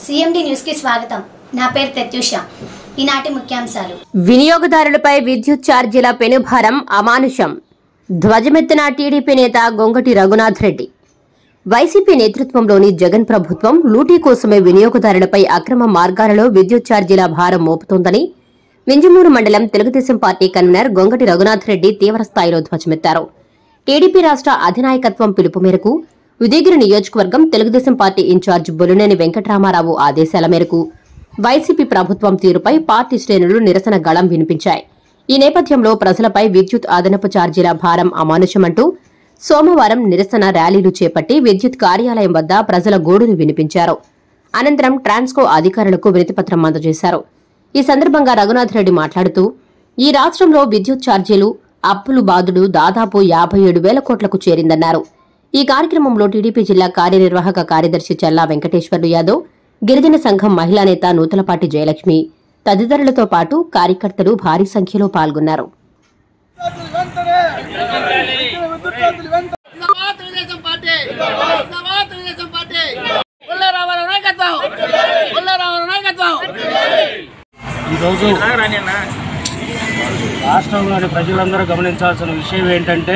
CMD న్యూస్కి స్వాగతం నా పేరు ప్రత్యూష ఈనాటి ముఖ్యాంశాలు వినియోగదారులపై విద్యుత్ ఛార్జీల పెనుభారం అమానుషం ధ్వజమెత్తిన టీడీపీ నేత గొంగటి రఘునాథ్ రెడ్డి వైసీపీ నేతృత్వంలోని జగన్ ప్రభుత్వం లూటీ కోసమే వినియోగదారులపై అక్రమ మార్గాలలో విద్యుత్ ఛార్జీల భారం మోపుతోందని వింజమూరు మండలం తెలుగుదేశం పార్టీ కన్వీనర్ గొంగటి రఘునాథ్ రెడ్డి తీవ్రస్థాయిలో ధ్వజమెత్తారు టీడీపీ రాష్ట్ర అధినాయకత్వం పిలుపు మేరకు ఉదయగిరి నియోజకవర్గం తెలుగుదేశం పార్టీ ఇన్ఛార్జ్ బొలినేని వెంకటరామారావు ఆదేశాల మేరకు వైసీపీ ప్రభుత్వం తీరుపై పార్టీ శ్రేణులు నిరసన గళం వినిపించాయి ఈ నేపథ్యంలో ప్రజలపై విద్యుత్ అదనపు ఛార్జీల భారం అమానుషమంటూ సోమవారం నిరసన ర్యాలీలు చేపట్టి విద్యుత్ కార్యాలయం వద్ద ప్రజల గోడును వినిపించారు అనంతరం ట్రాన్స్కో అధికారులకు వినతిపత్రం అందజేశారు ఈ సందర్భంగా రఘునాథ్ రెడ్డి మాట్లాడుతూ ఈ రాష్ట్రంలో విద్యుత్ ఛార్జీలు అప్పులు బాదుడు దాదాపు యాభై ఏడు వేల కోట్లకు చేరిందన్నారు ఈ కార్యక్రమంలో టీడీపీ జిల్లా కార్యనిర్వాహక కార్యదర్శి చల్లా వెంకటేశ్వర్లు యాదవ్ గిరిజన సంఘం మహిళా నేత నూతలపాటి జయలక్ష్మి తదితరులతో పాటు కార్యకర్తలు భారీ సంఖ్యలో పాల్గొన్నారు జిందాబాద్ తెలుగుదేశం పార్టీ జిందాబాద్ తెలుగుదేశం పార్టీ పుల్లారావు నాయకత్వం పుల్లారావు నాయకత్వం ఈరోజు రాష్ట్రంలోని ప్రజలందరూ గమనించాల్సిన విషయం ఏంటంటే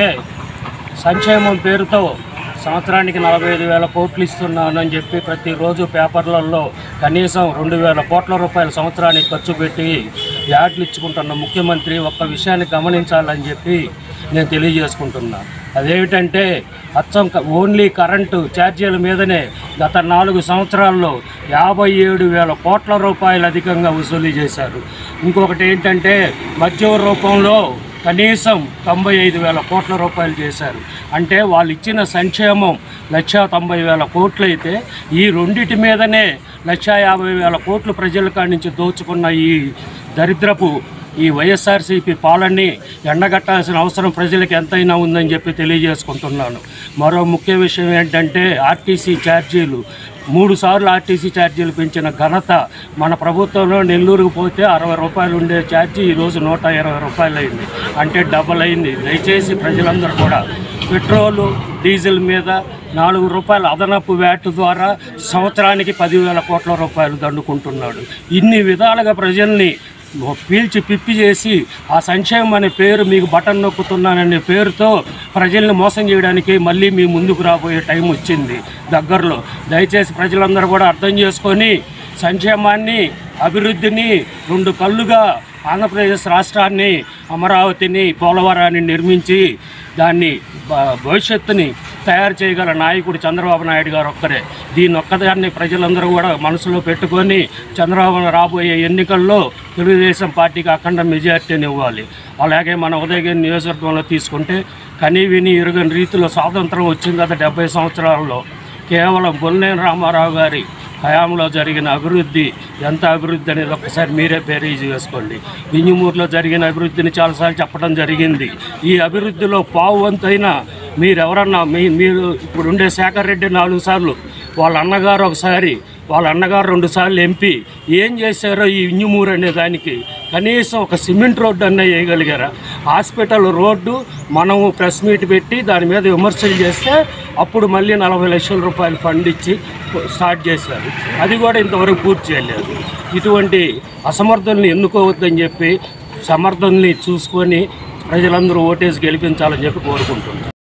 సంక్షేమం పేరుతో సంవత్సరానికి నలభై ఐదు వేల కోట్లు ఇస్తున్నానని చెప్పి ప్రతిరోజు పేపర్లలో కనీసం రెండు వేల కోట్ల రూపాయల సంవత్సరానికి ఖర్చు పెట్టి యాడ్లు ఇచ్చుకుంటున్న ముఖ్యమంత్రి ఒక్క విషయాన్ని గమనించాలని చెప్పి నేను తెలియజేసుకుంటున్నా అదేమిటంటే అచ్చం క- ఓన్లీ కరెంటు ఛార్జీల మీదనే గత నాలుగు సంవత్సరాల్లో యాభై ఏడు వేల కోట్ల రూపాయలు అధికంగా వసూలు చేశారు ఇంకొకటి ఏంటంటే మద్యం రూపంలో కనీసం తొంభై ఐదు వేల కోట్ల రూపాయలు చేశారు అంటే వాళ్ళు ఇచ్చిన సంక్షేమం లక్ష తొంభై వేల కోట్లు అయితే ఈ రెండిటి మీదనే లక్ష యాభై వేల కోట్లు ప్రజల కాడి నుంచి దోచుకున్న ఈ దరిద్రపు ఈ వైఎస్ఆర్సీపీ పాలనని ఎండగట్టాల్సిన అవసరం ప్రజలకు ఎంతైనా ఉందని చెప్పి తెలియజేసుకుంటున్నాను మరో ముఖ్య విషయం ఏంటంటే ఆర్టీసీ ఛార్జీలు మూడు సార్లు ఆర్టీసీ ఛార్జీలు పెంచిన ఘనత మన ప్రభుత్వంలో నెల్లూరుకు పోతే అరవై రూపాయలు ఉండే ఛార్జీ ఈరోజు నూట ఇరవై రూపాయలు అయింది అంటే డబల్ అయింది దయచేసి ప్రజలందరూ కూడా పెట్రోలు డీజిల్ మీద నాలుగు రూపాయల అదనపు వ్యాట్ ద్వారా సంవత్సరానికి పదివేల కోట్ల రూపాయలు దండుకుంటున్నాడు ఇన్ని విధాలుగా ప్రజల్ని పీల్చి పిప్పి చేసి ఆ సంక్షేమం అనే పేరు మీకు బటన్ నొక్కుతున్నాననే పేరుతో ప్రజల్ని మోసం చేయడానికి మళ్ళీ మీ ముందుకు రాబోయే టైం వచ్చింది దగ్గరలో దయచేసి ప్రజలందరూ కూడా అర్థం చేసుకొని సంక్షేమాన్ని అభివృద్ధిని రెండు కళ్ళుగా ఆంధ్రప్రదేశ్ రాష్ట్రాన్ని అమరావతిని పోలవరాన్ని నిర్మించి దాన్ని భ- భవిష్యత్తుని తయారు చేయగల నాయకుడు చంద్రబాబు నాయుడు గారు ఒక్కరే దీని ఒక్కదాన్ని ప్రజలందరూ కూడా మనసులో పెట్టుకొని చంద్రబాబు రాబోయే ఎన్నికల్లో తెలుగుదేశం పార్టీకి అఖండ మెజార్టీని ఇవ్వాలి అలాగే మన ఉదయగిరి నియోజకవర్గంలో తీసుకుంటే కనీ విని ఎరుగని రీతిలో స్వాతంత్రం వచ్చింది గత డెబ్బై సంవత్సరాల్లో కేవలం బొల్లేని రామారావు గారి హయాంలో జరిగిన అభివృద్ధి ఎంత అభివృద్ధి అనేది ఒక్కసారి మీరే బేరీజ్ వేసుకోండి వింజమూరులో జరిగిన అభివృద్ధిని చాలాసార్లు చెప్పడం జరిగింది ఈ అభివృద్ధిలో పావు వంతైనా మీరెవరన్నా మీ మీరు ఇప్పుడు ఉండే శేఖర్ రెడ్డి నాలుగు సార్లు వాళ్ళ అన్నగారు ఒకసారి వాళ్ళ అన్నగారు రెండు సార్లు ఎంపీ ఏం చేశారో ఈ ఇంజమూరు అనే దానికి కనీసం ఒక సిమెంట్ రోడ్డు అన్న వేయగలిగారా హాస్పిటల్ రోడ్డు మనము ప్రెస్ మీట్ పెట్టి దాని మీద విమర్శలు చేస్తే అప్పుడు మళ్ళీ నలభై లక్షల రూపాయలు ఫండ్ ఇచ్చి స్టార్ట్ చేశారు అది కూడా ఇంతవరకు పూర్తి చేయలేదు ఇటువంటి అసమర్థుల్ని ఎన్నుకోవద్దని చెప్పి సమర్థుల్ని చూసుకొని ప్రజలందరూ ఓటేసి గెలిపించాలని చెప్పి కోరుకుంటున్నాను